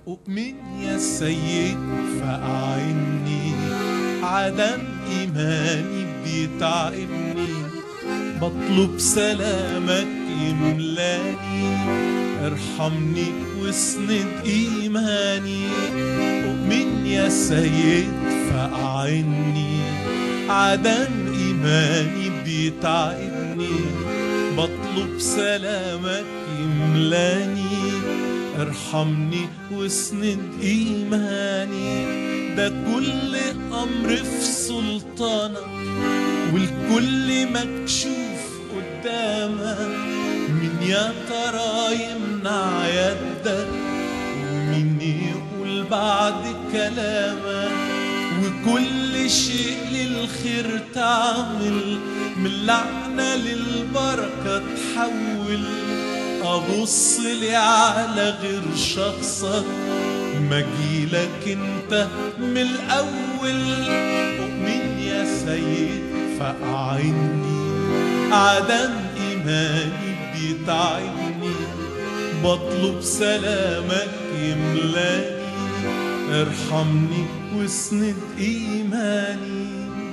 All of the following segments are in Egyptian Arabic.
أؤمن يا سيد فأعني عدم إيماني بيتعبني بطلب سلامك يملاني ارحمني واسند إيماني أؤمن يا سيد فأعني عدم إيماني بيتعبني بطلب سلامك يملاني ارحمني واسند إيماني ده كل أمر في سلطانك والكل مكشوف قدامك مين يا ترى يمنع يدك ومين يقول بعد كلامك وكل شيء للخير تعمل من لعنة للبركة تحول أبص لي على غير شخصك مجيلك انت من الأول أؤمن يا سيد فأعني عدم إيماني بيتعبني بطلب سلامك يملاني ارحمني واسند إيماني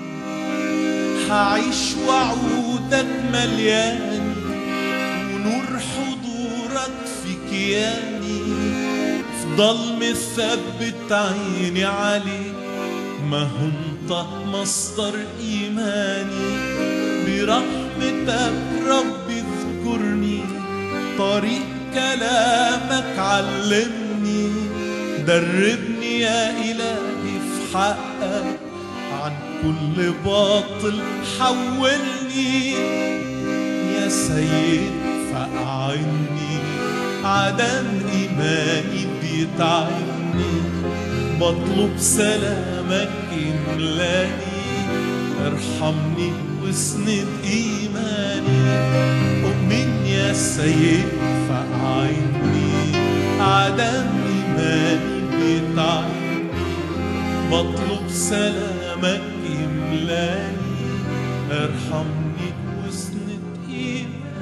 هعيش وعودك ملياني ونور حضورك في كياني افضل مثبت عيني عليك ما هو انت مصدر ايماني برحمتك ربي اذكرني طريق كلامك علمني دربني يا الهي في حقك عن كل باطل حولني يا سيد فأعني عدم إيماني بيتعبني بطلب سلامك يملاني ارحمني واسند إيماني أؤمن يا سيد فأعني عدم إيماني بيتعبني بطلب سلامك يملاني ارحمني واسند إيماني